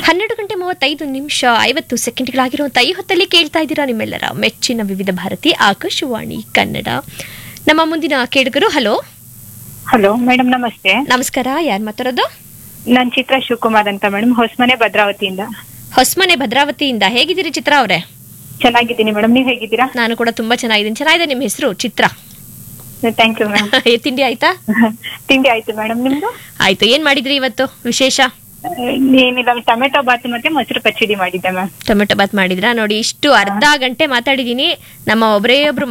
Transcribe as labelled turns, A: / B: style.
A: ಹನ್ನೆರಡು ಗಂಟೆ ಮೂವತ್ತೈದು ನಿಮಿಷ ಐವತ್ತು ಸೆಕೆಂಡ್ಗಳಾಗಿರುವಂಥ ಈ ಹೊತ್ತಲ್ಲಿ ಕೇಳ್ತಾ ಇದ್ದೀರಾ ನಿಮ್ಮೆಲ್ಲರ ಮೆಚ್ಚಿನ ವಿವಿಧ ಭಾರತಿ ಆಕಾಶವಾಣಿ ಕನ್ನಡ ನಮ್ಮ ಮುಂದಿನ ಕೇಳುಗರು ಹಲೋ
B: ಹಲೋ ಮೇಡಮ್ ನಮಸ್ತೆ
A: ನಮಸ್ಕಾರ ಯಾರು ಮಾತಾಡೋದು
B: ನಾನ್ ಚಿತ್ರ ಶಿವಕುಮಾರ್ ಅಂತ ಮೇಡಮ್ ಹೊಸಮನೆ ಭದ್ರಾವತಿಯಿಂದ
A: ಹೊಸಮನೆ ಭದ್ರಾವತಿಯಿಂದ ಹೇಗಿದ್ದೀರಿ ಚಿತ್ರ ಅವರೇ
B: ಚೆನ್ನಾಗಿದ್ದೀನಿ ಮೇಡಮ್ ನೀವ್ ಹೇಗಿದ್ದೀರಾ
A: ನಾನು ಕೂಡ ತುಂಬಾ ಚೆನ್ನಾಗಿದ್ದೀನಿ ಚೆನ್ನಾಗಿದೆ ನಿಮ್ಮ ಹೆಸರು ಚಿತ್ರ
B: ಥ್ಯಾಂಕ್ ಯು ಮೇಡಮ್
A: ಏ, ತಿಂಡಿ ಆಯ್ತಾ
B: ತಿಂಡಿ ಆಯ್ತು ಮೇಡಮ್ ನಿಮ್ದು
A: ಆಯ್ತು ಏನ್ ಮಾಡಿದ್ರಿ ಇವತ್ತು ವಿಶೇಷ
B: ಏನಿಲ್ಲ ಟೊಮೆಟೊ ಬಾತ್ ಮತ್ತೆ ಮೊಸರು ಪಚ್ಚಡಿ ಮಾಡಿದ್ದೆ ಮ್ಯಾಮ್
A: ಟೊಮೆಟೊ ಬಾತ್ ಮಾಡಿದ್ರಾ ನೋಡಿ ಇಷ್ಟು ಅರ್ಧ ಗಂಟೆ ಮಾತಾಡಿದೀನಿ ನಮ್ಮ ಒಬ್ಬರೇ ಒಬ್ರು